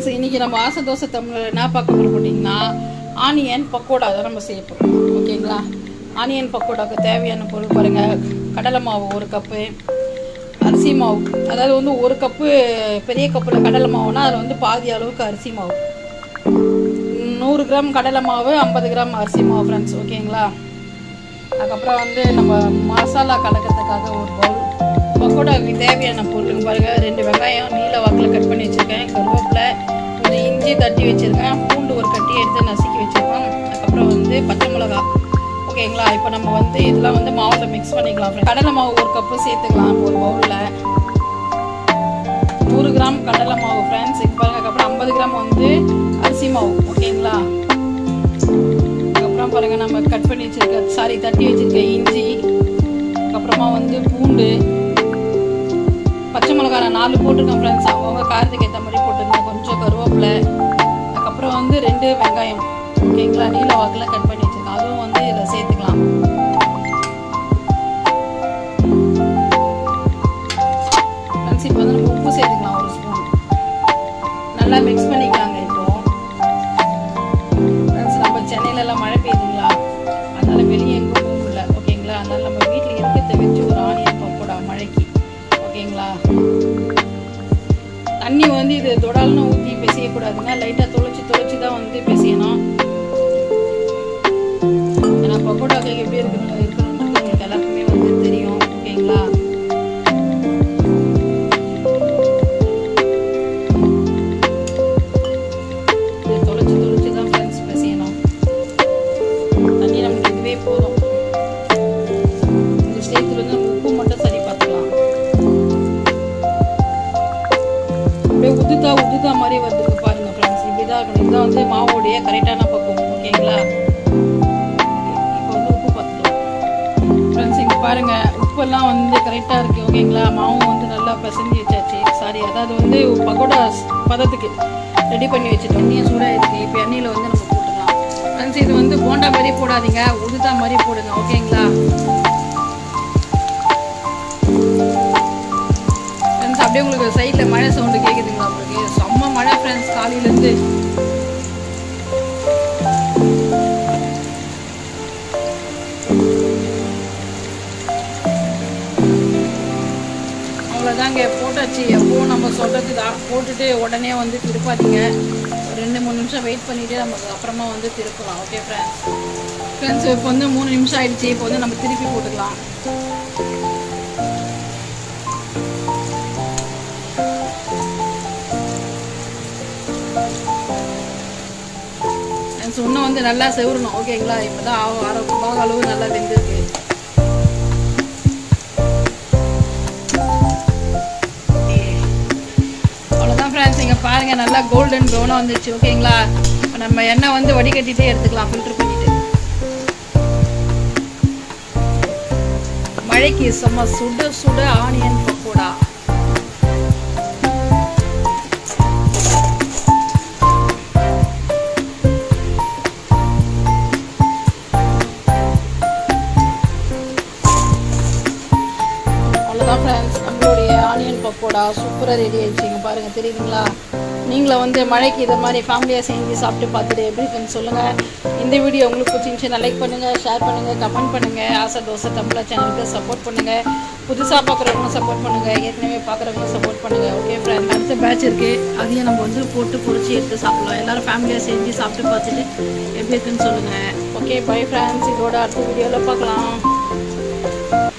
Friends இன்னைக்கு நம்ம ஆசை தோசை தமிழ் என்ன பார்க்க போகிறோம் பார்த்தீங்கன்னா ஆனியன் பக்கோடா தான் நம்ம செய்ய போகிறோம் ஓகேங்களா ஆனியன் பக்கோடாக்கு தேவையான பொருள் பாருங்கள் கடலை மாவு ஒரு கப்பு அரிசி மாவு அதாவது வந்து ஒரு கப்பு பெரிய கப்பில் கடலை மாவுனா அதில் வந்து பாதி அளவுக்கு அரிசி மாவு நூறு கிராம் கடலை மாவு ஐம்பது கிராம் அரிசி மாவு ஃப்ரெண்ட்ஸ் ஓகேங்களா அதுக்கப்புறம் வந்து நம்ம மசாலா கலக்கிறதுக்காக ஒரு பவுல் பக்கோடாவுக்கு தேவையான பொருளுங்க பாருங்கள் ரெண்டு வெங்காயம் நீல வாக்கில் கட் பண்ணி வச்சுருக்கேன் கருவேப்பிலை கொஞ்சம் இஞ்சி தட்டி வச்சுருக்கேன் பூண்டு ஒரு கட்டி எடுத்து நசுக்கி வச்சுருக்கேன் அதுக்கப்புறம் வந்து பச்சை மிளகா ஓகேங்களா இப்போ நம்ம வந்து இதெல்லாம் வந்து மாவில் மிக்ஸ் பண்ணிக்கலாம் friends. கடலை மாவு ஒரு கப்பு சேர்த்துக்கலாம் ஒரு பவுலில் நூறு கிராம் கடலை மாவு ஃப்ரெண்ட்ஸ் இப்போ பாருங்க அதுக்கப்புறம் ஐம்பது கிராம் வந்து அரிசி மாவு ஓகேங்களா அதுக்கப்புறம் பாருங்க நம்ம கட் பண்ணி வச்சிருக்க சாரி தட்டி வச்சிருக்க இஞ்சி அதுக்கப்புறமா வந்து பூண்டு பச்சை மிளகா நான் நாலு போட்டிருக்கேன் ஃப்ரெண்ட்ஸ் அவங்க காரத்துக்கு ஏற்ற மாதிரி போட்டுருந்தேன் கொஞ்சம் கருவேப்பிலை அதுக்கப்புறம் வந்து ரெண்டு வெங்காயம் ஓகேங்களா நீல வாக்கில் கட் பண்ணி வச்சிருக்கேன் அதுவும் வந்து இதில் சேர்த்துக்கலாம் ஃப்ரெண்ட்ஸ் இப்போ வந்து நம்ம உப்பு சேர்த்துக்கலாம் ஒரு ஸ்பூன் நல்லா மிக்ஸ் பண்ணிக்கலாங்க இப்போ ஃப்ரெண்ட்ஸ் நம்ம சென்னையில எல்லாம் மழை பெய்யுதுங்களா அதனால வெளியே எங்கேயும் போக முடியல ஓகேங்களா அதனால நம்ம வீட்டில் இருக்கிறத வச்சு ஒரு ஆனியன் பக்கோடா மழைக்கு ஓகேங்களா தண்ணி வந்து இது தொடால்னு ஊற்றி பிசையக்கூடாதுங்க லைட்டாக தொளிச்சு தொளிச்சு தான் வந்து பிசையணும் ஏன்னா பக்கோடாக்கு எப்படி இருக்கணும் இருக்கணுன்றது உங்களுக்கு எல்லாருக்குமே வந்து தெரியும் ஓகேங்களா இது தொலைச்சு தொலைச்சு தான் ஃப்ரெண்ட்ஸ் பிசையணும் தண்ணி நமக்கு இதுவே போதும் இந்த ஸ்டேஜில் வந்து நம்ம உப்பு மட்டும் சரி பார்த்துக்கலாம் அப்படியே உதுதா உதுதா மாதிரி வருதுக்கு பாருங்க ஃப்ரெண்ட்ஸ் இப்படி தான் இருக்கணும் இதுதான் வந்து மாவோடைய கரெக்டான பக்கம் ஓகேங்களா இப்போ வந்து உப்பு பார்த்துக்கலாம் ஃப்ரெண்ட்ஸ் இங்கே பாருங்க உப்பெல்லாம் வந்து கரெக்டாக இருக்கு ஓகேங்களா மாவும் வந்து நல்லா பிசைஞ்சு வச்சாச்சு சாரி அதாவது வந்து பகோடா பதத்துக்கு ரெடி பண்ணி வச்சுட்டு எண்ணெயை சூடாக இருக்கு இப்போ எண்ணெயில் வந்து நம்ம போட்டுக்கலாம் ஃப்ரெண்ட்ஸ் இது வந்து போண்டா மாதிரி போடாதீங்க உதுதா மாதிரி போடுங்க ஓகேங்களா ஃப்ரெண்ட்ஸ் அப்படியே உங்களுக்கு சைடில் மழை சவுண்டு கேட்குதுங்களா உங்களுக்கு செம்ம மழை ஃப்ரெண்ட்ஸ் காலையிலேருந்து அவ்வளோதாங்க போட்டாச்சு எப்போவும் நம்ம சொல்கிறது தான் போட்டுட்டு உடனே வந்து திருப்பாதீங்க ஒரு ரெண்டு மூணு நிமிஷம் வெயிட் பண்ணிவிட்டு நமக்கு அப்புறமா வந்து திருப்பலாம் ஓகே ஃப்ரெண்ட்ஸ் ஃப்ரெண்ட்ஸ் இப்போ வந்து மூணு நிமிஷம் ஆயிடுச்சு இப்போ வந்து நம்ம திருப்பி போட்டுக்கலாம் ஃப்ரெண்ட்ஸ் இன்னும் வந்து நல்லா செவரணும் ஓகேங்களா இப்போ தான் அரை பாக அளவு நல்லா வெந்திருக்கு அவ்வளோதான் ஃப்ரெண்ட்ஸ் இங்கே பாருங்கள் நல்லா கோல்டன் ப்ரௌனாக வந்துருச்சு ஓகேங்களா இப்போ நம்ம எண்ணெய் வந்து வடிகட்டிட்டே எடுத்துக்கலாம் ஃபில்டர் பண்ணிட்டு மழைக்கு செம்ம சுட சுட ஆனியன் பக்கோடா அவ்வளோதான் ஃப்ரெண்ட்ஸ் நம்மளுடைய ஆனியன் பக்கோடா சூப்பராக ரெடி ஆயிடுச்சு இங்கே பாருங்கள் தெரியுதுங்களா நீங்களும் வந்து மழைக்கு இதை மாதிரி ஃபேமிலியாக செஞ்சு சாப்பிட்டு பார்த்துட்டு எப்படி இருக்குன்னு சொல்லுங்கள் இந்த வீடியோ உங்களுக்கு பிடிச்சிருந்துச்சுன்னா லைக் பண்ணுங்கள் ஷேர் பண்ணுங்கள் கமெண்ட் பண்ணுங்கள் ஆசை தோசை தமிழா சேனலுக்கு சப்போர்ட் பண்ணுங்கள் புதுசாக பார்க்குறவங்க சப்போர்ட் பண்ணுங்கள் ஏற்கனவே பார்க்குறவங்க சப்போர்ட் பண்ணுங்கள் ஓகே ஃப்ரெண்ட் அடுத்த பேட்ச் இருக்குது அதையும் நம்ம வந்து போட்டு பொரிச்சு எடுத்து சாப்பிடலாம் எல்லாரும் ஃபேமிலியாக செஞ்சு சாப்பிட்டு பார்த்துட்டு எப்படி இருக்குன்னு சொல்லுங்கள் ஓகே பை ஃப்ரெண்ட்ஸ் இதோட அடுத்த வீடியோவில் பார்க்கலாம்